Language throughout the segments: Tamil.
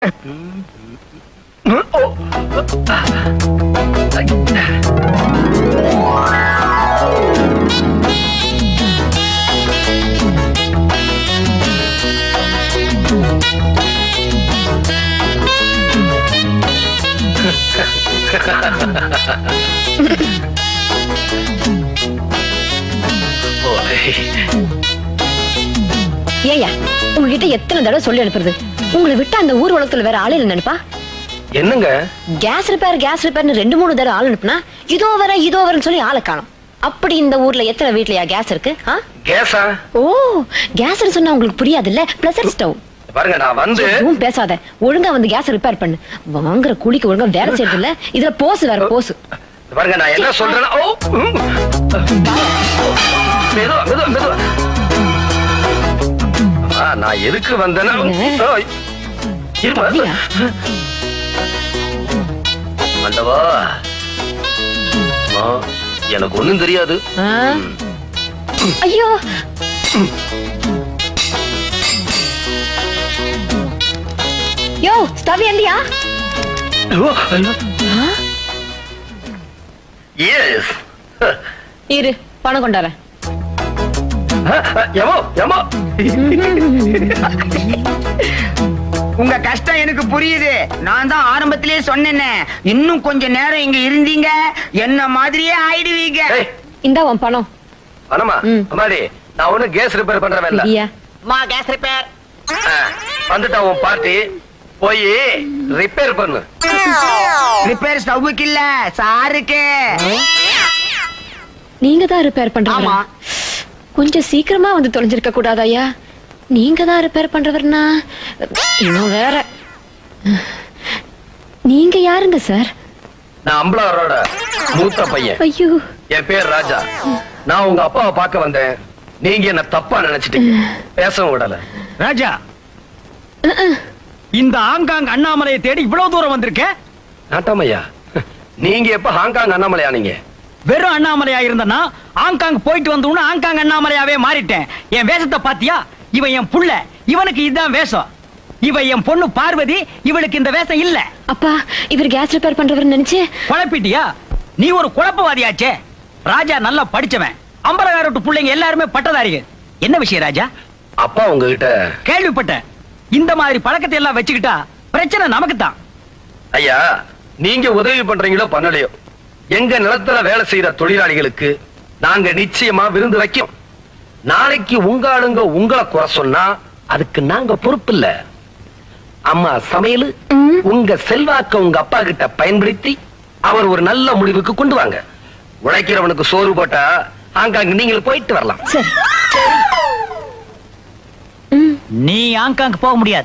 ஏயா உங்ககிட்ட எத்தனை தடவை சொல்லி அனுப்புறது உங்களை விட்டு அந்த ஊர் உலகத்துல வேற ஆளு இல்ல நினைப்பா என்னங்க கேஸ் ரிப்பேர் கேஸ் ரிப்பேர்னு ரெண்டு மூணு தடவை ஆள் அனுப்புனா இதோ வர இதோ வரேன்னு சொல்லி ஆளை காணும் அப்படி இந்த ஊர்ல எத்தனை வீட்லயா கேஸ் இருக்கு ஆ? கேஸா ஓ கேஸ் சொன்னா உங்களுக்கு புரியாது இல்ல பிளஸர் ஸ்டவ் பாருங்க நான் வந்து எதுவும் பேசாத ஒழுங்கா வந்து கேஸ் ரிப்பேர் பண்ணு வாங்குற கூலிக்கு ஒழுங்கா வேலை செய்யறது இல்ல இதுல போசு வேற போசு பாருங்க நான் என்ன சொல்றேன்னா ஓ ம். மெதுவா மெதுவா மெதுவா ஆ, நான் எதுக்கு வந்தேன்னா என்ன? ஓ, இருப்பா. அப்படியா? ஆண்டவா அம்மா, எனக்கு ஒண்ணும் தெரியாது ஆ? ஐயோ யோ ஸ்டவ் ஏந்தியா எஸ் இரு பணம் கொண்டாரேன் எமோ எமோ உங்க கஷ்டம் எனக்கு புரியுது நான் தான் ஆரம்பத்திலேயே சொன்னேனே இன்னும் கொஞ்ச நேரம் இங்க இருந்தீங்க என்ன மாதிரியே ஆயிடுவீங்க ஏய், இந்தா உன் பணம் பணமா ம். அம்மாடி நான் ஒண்ணும் கேஸ் ரிப்பேர் பண்றவன் இல்ல இல்லையா மா கேஸ் ரிப்பேர் ஆ, வந்துட்டா உன் பார்ட்டி போய் ரிப்பேர் பண்ணு ரிப்பேர் ஸ்டவ்வுக்கு இல்ல சாருக்கு நீங்க தான் ரிப்பேர் பண்றவரா ஆமா. கொஞ்சம் சீக்கிரமா வந்து தொலைஞ்சிருக்க கூடாதா ஐயா நீங்க தான் ரிப்பேர் பண்றவர்னா இன்னும் வேற நீங்க யாருங்க சார் நான் அம்பலாரோட மூத்த பையன் ஐயோ என் பேர் ராஜா நான் உங்க அப்பாவை பார்க்க வந்தேன் நீங்க என்ன தப்பா நினைச்சிட்டீங்க பேசவும் விடல ராஜா இந்த ஆங்காங் அண்ணாமலையை தேடி இவ்வளவு தூரம் வந்திருக்க நாட்டாமையா நீங்க எப்ப ஹாங்காங் அண்ணாமலையா நீங்க வெறும் அண்ணாமலையா இருந்தனா ஆங்காங் போயிட்டு வந்தோன்னு ஆங்காங் அண்ணாமலையாவே மாறிட்டேன் என் வேஷத்தை பாத்தியா இவன் என் புள்ள இவனுக்கு இதுதான் வேஷம் இவ என் பொண்ணு பார்வதி இவளுக்கு இந்த வேஷம் இல்ல அப்பா இவர் கேஸ் ரிப்பேர் பண்றவர் நினைச்சு குழப்பிட்டியா நீ ஒரு குழப்பவாதியாச்சே ராஜா நல்லா படிச்சவன் அம்பலகாரட்டு பிள்ளைங்க எல்லாருமே பட்டதாரிகள் என்ன விஷயம் ராஜா அப்பா உங்ககிட்ட கேள்விப்பட்டேன் இந்த மாதிரி பழக்கத்தை எல்லாம் வச்சுக்கிட்டா பிரச்சனை நமக்கு தான் ஐயா நீங்க உதவி பண்றீங்களோ பண்ணலையோ எங்க நிலத்துல வேலை செய்யற தொழிலாளிகளுக்கு நாங்க நிச்சயமா விருந்து வைக்கும் நாளைக்கு உங்க ஆளுங்க உங்களை குறை சொன்னா அதுக்கு நாங்க பொறுப்பு இல்ல அம்மா சமையல் உங்க செல்வாக்க உங்க அப்பா கிட்ட பயன்படுத்தி அவர் ஒரு நல்ல முடிவுக்கு கொண்டு வாங்க உழைக்கிறவனுக்கு சோறு போட்டா ஆங்காங்க நீங்க போயிட்டு வரலாம் சரி நீ ஆங்காங் போக முடியாது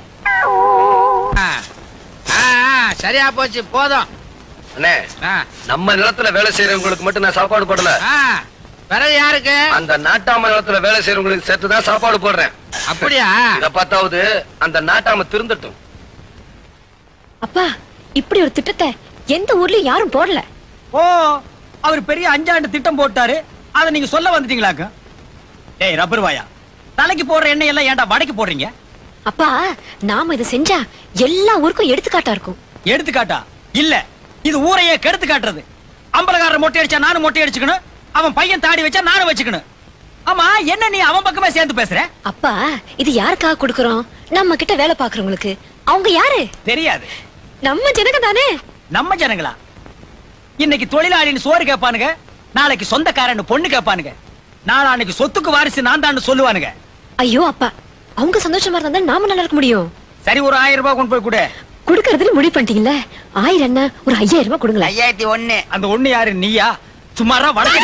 சரியா போச்சு போதும் அண்ணே நம்ம நிலத்துல வேலை செய்யறவங்களுக்கு மட்டும் நான் சாப்பாடு போடல பிறகு யாருக்கு அந்த நாட்டாம நிலத்துல வேலை செய்யறவங்களுக்கு சேர்த்து தான் சாப்பாடு போடுறேன் அப்படியா இத பார்த்தாவது அந்த நாட்டாம திருந்தட்டும் அப்பா இப்படி ஒரு திட்டத்தை எந்த ஊர்லயும் யாரும் போடல ஓ அவர் பெரிய அஞ்சாண்டு திட்டம் போட்டாரு அதை நீங்க சொல்ல வந்துட்டீங்களாக்க டேய் ரப்பர் வாயா தலைக்கு போடுற எண்ணெய் எல்லாம் ஏன்டா வடைக்கு போடுறீங்க அப்பா நாம இதை செஞ்சா எல்லா ஊருக்கும் எடுத்துக்காட்டா இருக்கும் எடுத்துக்காட்டா இல்ல இது ஊரையே கெடுத்து காட்டுறது அம்பலகாரர் மொட்டை அடிச்சா நானும் மொட்டை அடிச்சுக்கணும் அவன் பையன் தாடி வச்சா நானும் வச்சுக்கணும் ஆமா என்ன நீ அவன் பக்கமே சேர்ந்து பேசுற அப்பா இது யாருக்காக கொடுக்கறோம் நம்ம கிட்ட வேலை பாக்குறவங்களுக்கு அவங்க யாரு தெரியாது நம்ம ஜனங்க தானே நம்ம ஜனங்களா இன்னைக்கு தொழிலாளின்னு சோறு கேட்பானுங்க நாளைக்கு சொந்தக்காரன்னு பொண்ணு கேட்பானுங்க நாளான்னைக்கு சொத்துக்கு வாரிசு நான் தான் சொல்லுவானுங்க ஐயோ அப்பா அவங்க சந்தோஷமா இருந்தா தானே நாம நல்லா இருக்க முடியும் சரி ஒரு ஆயிரம் ரூபாய் கொண்டு போய் கொடு குடுக்கறதுல முடிவு பண்ணிட்டீங்கல்ல ஆயிரம் என்ன ஒரு ஐயாயிரம் ரூபாய் கொடுங்களேன் ஐயாயிரத்தி ஒண்ணு அந்த ஒண்ணு யாரு நீயா சும்மாரா வடக்கு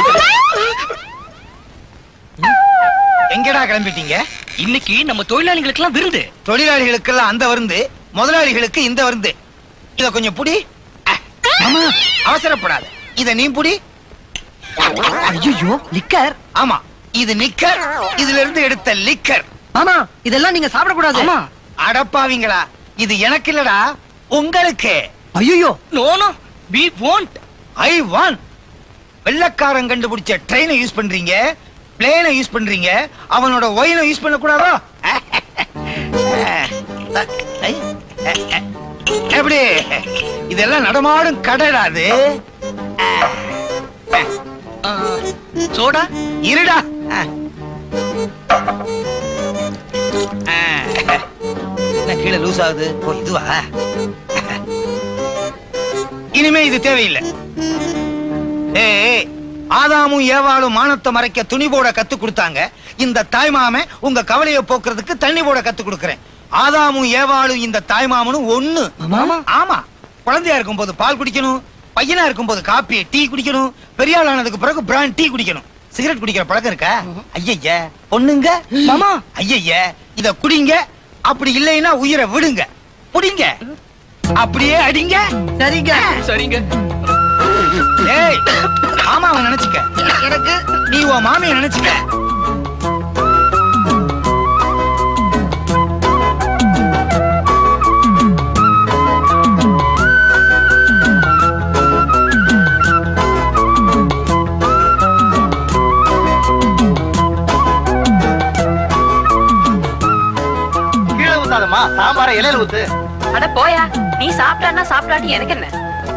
எங்கடா கிளம்பிட்டீங்க இன்னைக்கு நம்ம தொழிலாளிகளுக்கு எல்லாம் விருந்து தொழிலாளிகளுக்கெல்லாம் அந்த வருந்து முதலாளிகளுக்கு இந்த வருந்து இத கொஞ்சம் புடி அஹ், மாமா, அவசரப்படாத இத நீ புடி ஐயோ லிக்கர் ஆமா இது நிக்கர் இதுல இருந்து எடுத்த லிக்கர் ஆமா இதெல்லாம் நீங்க சாப்பிடக்கூடாது ஆமா அடப்பாவீங்களா இது எனக்கு இல்லடா உங்களுக்கு ஐயோ no no we want I want வெள்ளக்காரன் கண்டுபிடிச்ச ட்ரெயினை யூஸ் பண்றீங்க பிளேனை யூஸ் பண்றீங்க அவனோட ஒயினை யூஸ் பண்ண கூடாதோ எப்படி இதெல்லாம் நடமாடும் கடைடா அது சோடா இருடா ஆ. ஆ. என்ன கீழே லூஸ் ஆகுது ஓ இதுவா இனிமே இது தேவையில்லை ஏய் ஆதாமும் ஏவாளும் மானத்தை மறைக்க துணி போட கத்து கொடுத்தாங்க இந்த தாய்மாமன் உங்க கவலையை போக்குறதுக்கு தண்ணி போட கத்து கொடுக்கறேன் ஆதாமும் ஏவாளும் இந்த தாய்மாமனும் ஒண்ணு மாமா? ஆமா குழந்தையா இருக்கும் போது பால் குடிக்கணும் பையனா இருக்கும் போது காப்பி டீ குடிக்கணும் பெரிய ஆள் ஆனதுக்கு பிறகு பிராண்ட் டீ குடிக்கணும் சிகரெட் குடிக்கிற பழக்கம் இருக்கா ஐயய்ய பொண்ணுங்க மாமா. ஐயய்ய இத குடிங்க அப்படி இல்லைன்னா உயிரை விடுங்க புடிங்க அப்படியே அடிங்க சரிங்க சரிங்க ஏய் மாமா அவன் நினைச்சுக்க எனக்கு நீ உன் மாமியை நினைச்சுக்க கீழே ஊத்தாதம்மா சாம்பார இலையில ஊத்து அட போயா நீ சாப்பிட்டான்னா சாப்பிடாட்டி எனக்கு என்ன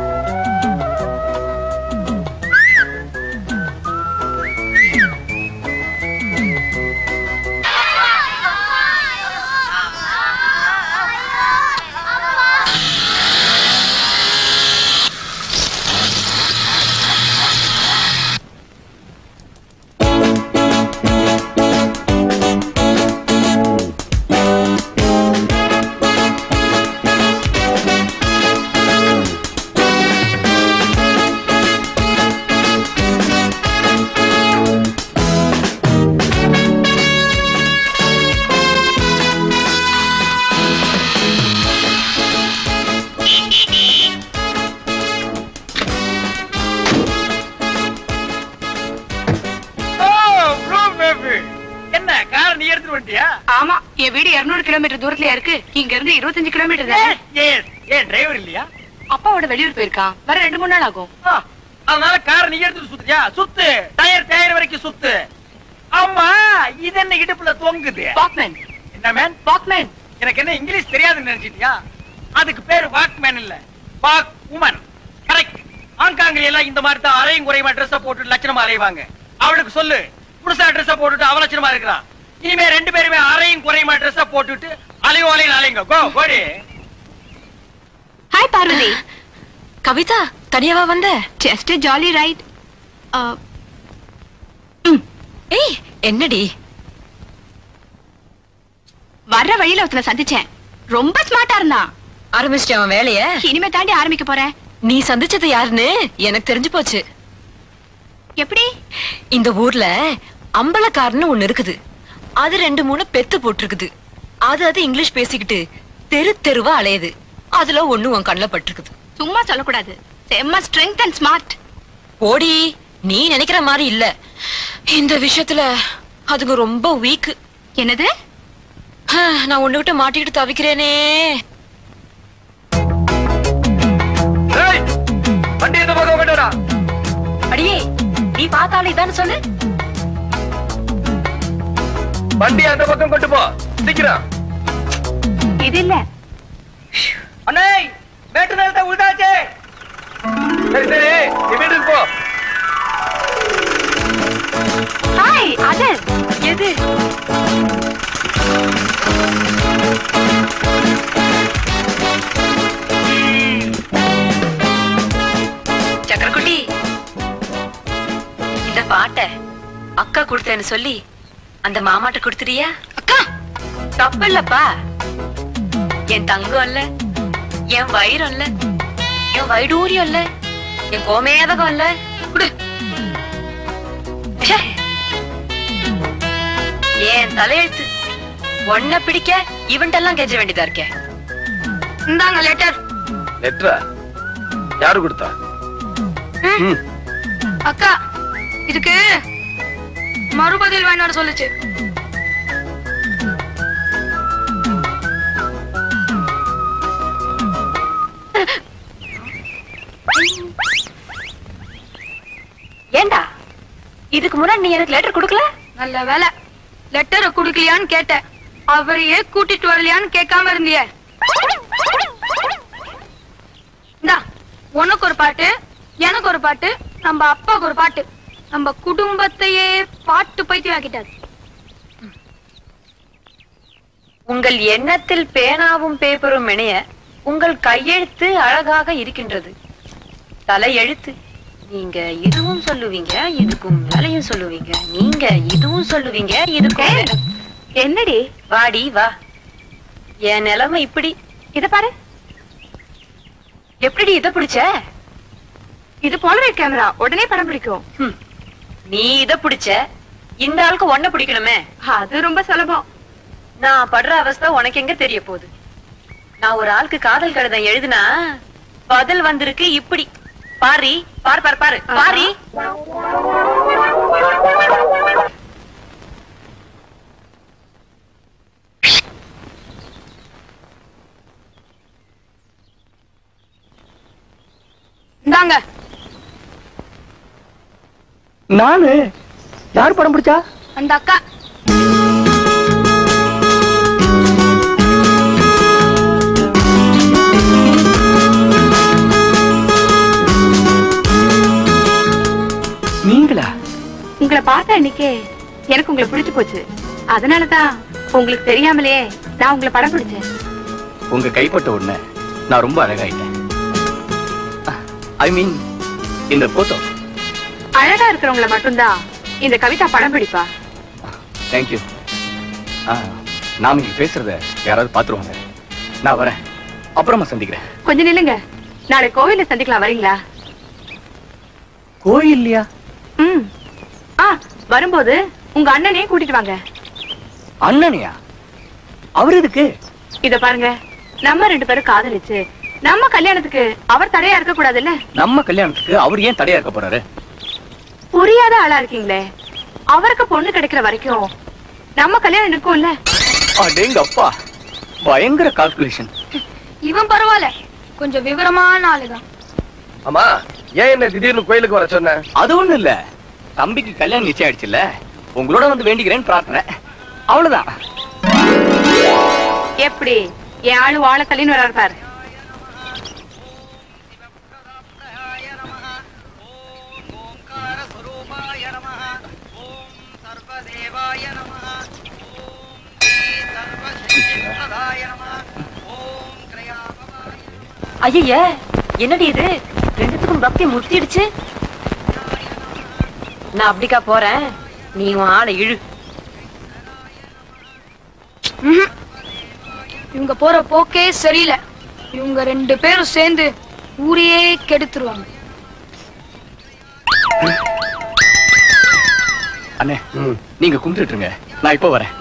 என்ன கார் நீ எடுத்துட்டு வந்துட்டியா ஆமா என் வீடு 200 கிலோமீட்டர் தூரத்துலயா இருக்கு இங்க இருந்து 25 கிலோமீட்டர் தானே ஏன் ஏன் டிரைவர் இல்லையா அப்பாவோட வெளியூர் போயிருக்கான் வர ரெண்டு மூணு நாள் ஆகும் ஆ, அதனால கார் நீ எடுத்துட்டு சுத்துறியா சுத்து டயர் டயர் வரைக்கும் சுத்து ஆமா இது என்ன இடுப்புல தொங்குது வாக்மேன் என்ன மேன் வாக்மேன் எனக்கு என்ன இங்கிலீஷ் தெரியாதுன்னு நினைச்சிட்டியா அதுக்கு பேரு வாக்மேன் இல்ல வாக் உமன் கரெக்ட் ஆங்காங்க எல்லாம் இந்த மாதிரி தான் அரையும் குறையுமா ட்ரெஸ் போட்டு லட்சணமா அலைவாங்க அவளுக்கு சொல்லு புதுசா ட்ரெஸ் போட்டுட்டு அவ லட்சணமா இருக்கிறான் இனிமே ரெண்டு பேருமே அரையும் குறையுமா ட்ரெஸ் போட்டுட்டு அலையும் அலையும் அலையுங்க கோ கோடி ஹாய் பார்வதி கவிதா தனியாவா வந்த ஜஸ்ட் ஜாலி ரைட் ஏய் என்னடி வர்ற வழியில ஒருத்தனை சந்திச்சேன் ரொம்ப ஸ்மார்ட்டா இருந்தான் ஆரம்பிச்சிட்டேன் அவன் வேலைய இனிமே தாண்டி ஆரம்பிக்க போறேன் நீ சந்திச்சது யாருன்னு எனக்கு தெரிஞ்சு போச்சு எப்படி இந்த ஊர்ல அம்பலக்காரன்னு ஒண்ணு இருக்குது அது ரெண்டு மூணு பெத்து போட்டிருக்குது அது அது இங்கிலீஷ் பேசிக்கிட்டு தெரு தெருவா அலையுது அதுல ஒண்ணு உன் கண்ணுல பட்டிருக்குது சும்மா சொல்லக்கூடாது செம்ம ஸ்ட்ரென்த் அண்ட் ஸ்மார்ட் போடி நீ நினைக்கிற மாதிரி இல்ல இந்த விஷயத்துல அதுங்க ரொம்ப வீக் என்னது நான் ஒண்ணு விட்டு மாட்டிக்கிட்டு தவிக்கிறேனே ஏய், வண்டி இந்த பக்கம் கொண்டுடா அடியே நீ பார்த்தாலும் இதான்னு சொல்லு வண்டி அந்த பக்கம் கொண்டு போ சீக்கிரம் இது இல்ல அண்ணே மேட்டு நேரத்தை உழுதாச்சே சரி சரி நீ வீட்டுக்கு போ ஹாய் அது எது சக்கரக்குட்டி இந்த பாட்டை அக்கா கொடுத்தேன்னு சொல்லி அந்த மாமாட்ட கொடுத்துறியா அக்கா தப்பு இல்லப்பா என் தங்கம் இல்ல என் வயிறம் இல்ல என் வைடூரியம் இல்ல என் கோமேதகம் இல்ல குடு ச்சே. என் தலையெழுத்து ஒன்ன பிடிக்க இவன்ட்டெல்லாம் கெஞ்ச வேண்டியதா இருக்கே இந்தாங்க லெட்டர் லெட்டரா யாரு கொடுத்தா ம் அக்கா இதுக்கு மறுபதில் வேணாட சொல்லுச்சு ஏண்டா இதுக்கு முன்னாடி நீ எனக்கு லெட்டர் கொடுக்கல நல்ல வேலை லெட்டரை குடுக்கலையான்னு கேட்டேன் அவரையே கூட்டிட்டு வரலையான்னு கேட்காம இருந்தியே உனக்கு ஒரு பாட்டு எனக்கு ஒரு பாட்டு நம்ம அப்பாவுக்கு ஒரு பாட்டு நம்ம குடும்பத்தையே பாட்டு பைத்தியம் ஆக்கிட்டாரு உங்கள் எண்ணத்தில் பேனாவும் பேப்பரும் இணைய உங்கள் கையெழுத்து அழகாக இருக்கின்றது தலையெழுத்து நீங்க இதுவும் சொல்லுவீங்க இதுக்கும் வேலையும் சொல்லுவீங்க நீங்க இதுவும் சொல்லுவீங்க இதுக்கும் வேலை- என்னடி வாடி வா என் நிலைமை இப்படி இத பாரு எப்படி இத பிடிச்ச இது போலரைட் கேமரா உடனே படம் பிடிக்கும் ஹம். நீ இத பிடிச்ச இந்த ஆளுக்கு ஒன்ன பிடிக்கணுமே அது ரொம்ப சுலபம் நான் படுற அவஸ்தை உனக்கு எங்க தெரிய போகுது நான் ஒரு ஆளுக்கு காதல் கடிதம் எழுதுனா பதில் வந்திருக்கு இப்படி பாரி பார் பார் பாரு பாரி இந்தாங்க நானு யார் படம் பிடிச்சா அந்த அக்கா நீங்களா உங்களை பார்த்த அன்னைக்கே எனக்கு உங்களை பிடிச்சு போச்சு அதனாலதான் உங்களுக்கு தெரியாமலே நான் உங்களை படம் பிடிச்சேன் உங்க கைப்பட்ட உடனே நான் ரொம்ப அழகாயிட்டேன் ஐ மீன் இந்த போட்டோ அழகா இருக்கிறவங்கள மட்டும்தான் இந்த கவிதா படம் பிடிப்பா தேங்க்யூ நாம இங்க பேசுறத யாராவது பாத்துருவாங்க நான் வரேன் அப்புறமா சந்திக்கிறேன் கொஞ்சம் நில்லுங்க நாளை கோவில்ல சந்திக்கலாம் வரீங்களா கோயில்லையா ம் ஆ வரும்போது உங்க அண்ணனையும் கூட்டிட்டு வாங்க அண்ணனையா அவர் எதுக்கு இத பாருங்க நம்ம ரெண்டு பேரும் காதலிச்சு நம்ம கல்யாணத்துக்கு அவர் தடையா இருக்க கூடாதுல்ல நம்ம கல்யாணத்துக்கு அவர் ஏன் தடையா இருக்க போறாரு புரியாத ஆளா இருக்கீங்களே அவருக்கு பொண்ணு கிடைக்கிற வரைக்கும் நம்ம கல்யாணம் நிற்கும்ல அடேங்க அப்பா பயங்கர கால்குலேஷன் இவன் பரவாயில்ல கொஞ்சம் விவரமான ஆளுதான் ஆமா ஏன் என்ன திடீர்னு கோயிலுக்கு வர சொன்ன அது ஒண்ணு இல்ல தம்பிக்கு கல்யாணம் நிச்சயம் ஆயிடுச்சுல்ல உங்களோட வந்து வேண்டிக்கிறேன்னு பிரார்த்தனை அவ்வளவுதான் எப்படி என் ஆளு வாழ தள்ளின்னு வர்றாரு பாரு ஐய என்னடி இது ரெண்டுத்துக்கும் பக்தி முத்திடுச்சு நான் அப்படிக்கா போறேன் நீ உன் ஆளை இழு இவங்க போற போக்கே சரியில்லை இவங்க ரெண்டு பேரும் சேர்ந்து ஊரையே கெடுத்துருவாங்க அண்ணே நீங்க கும்பிட்டுருங்க நான் இப்ப வரேன்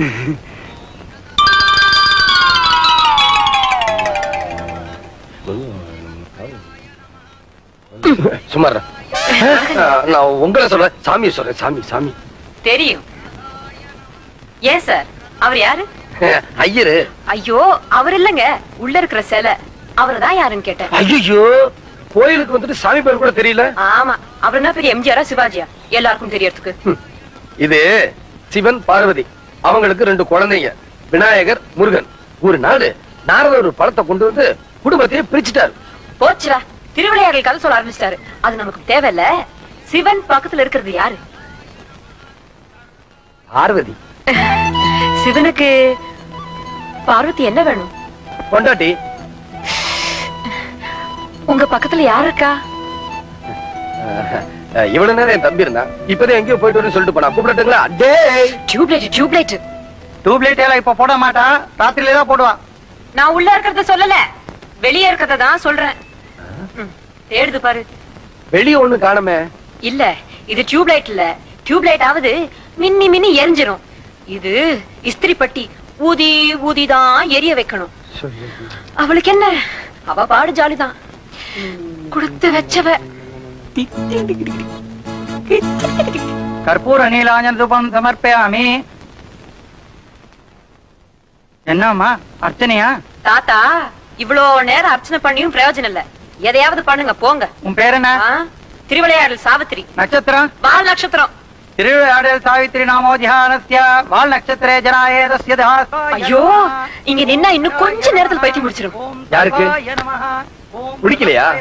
சும்மா இரு. நான் உங்களை சொல்றேன் சாமி சொல்றேன் சாமி சாமி தெரியும் ஏன் சார் அவர் யாரு ஐயரு ஐயோ அவர் இல்லங்க உள்ள இருக்கிற சிலை அவர்தான் யாருன்னு கேட்டேன் ஐயோ கோயிலுக்கு வந்துட்டு சாமி பேர் கூட தெரியல ஆமா அவர் என்ன பெரிய எம்ஜிஆரா சிவாஜியா எல்லாருக்கும் தெரியறதுக்கு ஹம். இது சிவன் பார்வதி அவங்களுக்கு ரெண்டு குழந்தைங்க விநாயகர் முருகன் ஒரு நாள் நாரதர் ஒரு பழத்தை கொண்டு வந்து குடும்பத்தையே பிரிச்சுட்டாரு போச்சுடா திருவிளையாடல் கதை சொல்ல ஆரம்பிச்சிட்டாரு அது நமக்கு தேவையில்ல சிவன் பக்கத்துல இருக்கிறது யாரு பார்வதி சிவனுக்கு பார்வதி என்ன வேணும் கொண்டாட்டி உங்க பக்கத்துல யார் இருக்கா அஹ், இவ்வளவு நேரம் என் தம்பி இருந்தான் இப்பதான் எங்கேயோ போயிட்டு வரேன்னு சொல்லிட்டு போனா கூப்பிடட்டுங்களா டே டியூப்லைட் டியூப்லைட் டியூப்லைட் எல்லாம் இப்ப போட மாட்டா ராத்திரில தான் போடுவா நான் உள்ள இருக்கிறத சொல்லல வெளியே இருக்கிறத தான் சொல்றேன் ம், தேடுது பாரு வெளிய ஒண்ணு காணுமே இல்ல இது டியூப்லைட் இல்ல டியூப்லைட் ஆவது மின்னி மின்னி எரிஞ்சிரும் இது இஸ்திரி பட்டி ஊதி ஊதி தான் எரிய வைக்கணும் அவளுக்கு என்ன அவ பாடு ஜாலிதான் கொடுத்து வச்சவ கற்பூர நீலாஞ்சன தூபம் சமர்ப்பயாமி என்னம்மா அர்ச்சனையா தாத்தா இவ்வளோ நேரம் அர்ச்சனை பண்ணியும் பிரயோஜனம் இல்ல எதையாவது பண்ணுங்க போங்க உன் பேர் என்ன ஆ? திருவிளையாடல் சாவித்திரி நட்சத்திரம் வால் நட்சத்திரம் திருவிளையாடல் சாவித்திரி நாமோ தியானஸ்ய வால் நட்சத்திரே ஜனாயே தஸ்ய தாசோ ஐயோ இங்க நின்னா இன்னும் கொஞ்ச நேரத்துல பைத்தியம் முடிச்சிடும் யாருக்கு? நமஹ. ஓம் பிடிக்கலையா